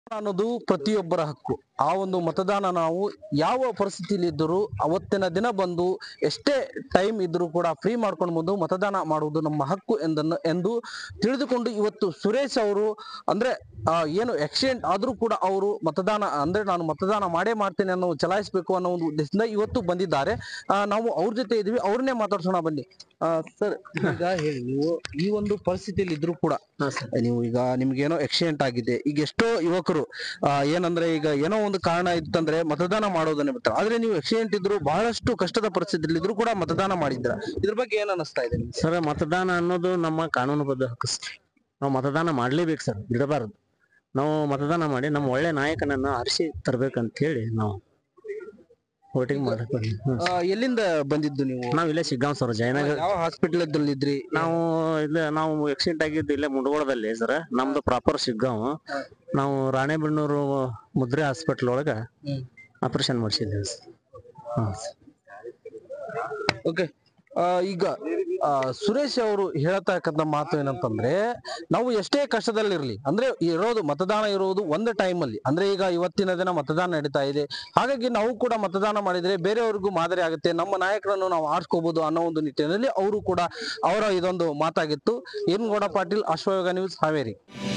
ಅನ್ನೋದು ಪ್ರತಿಯೊಬ್ಬರ ಹಕ್ಕು ಆ ಒಂದು ಮತದಾನ ನಾವು ಯಾವ ಪರಿಸ್ಥಿತಿಯಲ್ಲಿ ಇದ್ದರೂ ಅವತ್ತಿನ ದಿನ ಬಂದು ಎಷ್ಟೇ ಟೈಮ್ ಇದ್ರೂ ಕೂಡ ಫ್ರೀ ಮಾಡ್ಕೊಂಡು ಬಂದು ಮತದಾನ ಮಾಡುವುದು ನಮ್ಮ ಹಕ್ಕು ಎಂದನ್ನು ಎಂದು ತಿಳಿದುಕೊಂಡು ಇವತ್ತು ಸುರೇಶ್ ಅವರು ಅಂದ್ರೆ ಆ, ಏನು ಆಕ್ಸಿಡೆಂಟ್ ಆದ್ರೂ ಕೂಡ ಅವರು ಮತದಾನ ಅಂದ್ರೆ ನಾನು ಮತದಾನ ಮಾಡೇ ಮಾಡ್ತೇನೆ ಅನ್ನೋ ಚಲಾಯಿಸಬೇಕು ಅನ್ನೋ ಒಂದು ಉದ್ದೇಶದಿಂದ ಇವತ್ತು ಬಂದಿದ್ದಾರೆ ಆ, ನಾವು ಅವ್ರ ಜೊತೆ ಇದೀವಿ ಅವ್ರನ್ನೇ ಮಾತಾಡ್ಸೋಣ ಬನ್ನಿ ಸರ್ ಈಗ ಹೇಳಿ ನೀವು ಈ ಒಂದು ಪರಿಸ್ಥಿತಿಯಲ್ಲಿ ಇದ್ರೂ ಕೂಡ ನೀವು ಈಗ ನಿಮ್ಗೆ ಏನೋ ಆಕ್ಸಿಡೆಂಟ್ ಆಗಿದೆ ಈಗ ಎಷ್ಟೋ ಯುವಕರು ಆ, ಏನಂದ್ರೆ ಈಗ ಏನೋ ಒಂದು ಕಾರಣ ಇತ್ತಂದ್ರೆ ಮತದಾನ ಮಾಡೋದನ್ನ ಬಿಡ್ತಾರೆ ಆದ್ರೆ ನೀವು ಆಕ್ಸಿಡೆಂಟ್ ಇದ್ರು ಬಹಳಷ್ಟು ಕಷ್ಟದ ಪರಿಸ್ಥಿತಿಯಲ್ಲಿ ಇದ್ರು ಕೂಡ ಮತದಾನ ಮಾಡಿದ್ರ ಇದ್ರ ಬಗ್ಗೆ ಏನ್ ಅನಿಸ್ತಾ ಇದೆ ನಿಮ್ಗೆ? ಸರ್ ಮತದಾನ ಅನ್ನೋದು ನಮ್ಮ ಕಾನೂನುಬದ್ಧ ಹಕ್ಕು ಸರ್ ನಾವು ಮತದಾನ ಮಾಡ್ಲೇಬೇಕು ಸರ್ ಬಿಡಬಾರದು ನಾವು ಮತದಾನ ಮಾಡಿ ನಮ್ಮ ಒಳ್ಳೆ ನಾಯಕನನ್ನ ಆರಿಸಿ ತರ್ಬೇಕಂತ ಹೇಳಿ ನಾವು ವೋಟಿಂಗ್ ಮಾಡಕ್ ಬಂದ್ವಿ. ಹ್ಮ್. ಆ, ಎಲ್ಲಿಂದ ಬಂದಿದ್ದು ನೀವು ನಾವ್ ಇಲ್ಲೇ ಸಿಗ್ಗಾಂವ್ ಸರ್ ಜಯನಗರ ಯಾವ ಹಾಸ್ಪಿಟಲ್ ಇದ್ರಿ ನಾವು ಇಲ್ಲ ನಾವು ಆಕ್ಸಿಡೆಂಟ್ ಆಗಿದ್ದು ಇಲ್ಲೇ ಮುಂಡಗೋಳದಲ್ಲಿ ಸರ್ ನಮ್ದು ಪ್ರಾಪರ್ ಸಿಗ್ಗಾಂವ್ ನಾವು ರಾಣೆಬೆನ್ನೂರು ಮುದ್ರೆ ಹಾಸ್ಪಿಟಲ್ ಒಳಗ ಹ್ಮ್. ಆಪರೇಷನ್ ಮಾಡಿಸಿದ್ದೇವೆ ಸರ್ ಹಾಂ ಸರ್ ಓಕೆ ಈಗ ಆ, ಸುರೇಶ್ ಅವರು ಹೇಳತಕ್ಕಂತ ಮಾತು ಏನಂತಂದ್ರೆ ನಾವು ಎಷ್ಟೇ ಕಷ್ಟದಲ್ಲಿರ್ಲಿ ಅಂದ್ರೆ ಇರೋದು ಮತದಾನ ಇರೋದು ಒಂದು time ಅಲ್ಲಿ ಅಂದ್ರೆ ಈಗ ಇವತ್ತಿನ ದಿನ ಮತದಾನ ನಡೀತಾ ಇದೆ ಹಾಗಾಗಿ ನಾವು ಕೂಡ ಮತದಾನ ಮಾಡಿದ್ರೆ ಬೇರೆಯವ್ರಿಗೂ ಮಾದರಿ ಆಗುತ್ತೆ ನಮ್ಮ ನಾಯಕರನ್ನು ನಾವು ಆರಿಸ್ಕೋಬಹುದು ಅನ್ನೋ ಒಂದು ನಿಟ್ಟಿನಲ್ಲಿ ಅವರು ಕೂಡ ಅವರ ಇದೊಂದು ಮಾತಾಗಿತ್ತು ಏನ್ಗೌಡ ಪಾಟೀಲ್ ಅಶ್ವಯೋಗ ನ್ಯೂಸ್ ಹಾವೇರಿ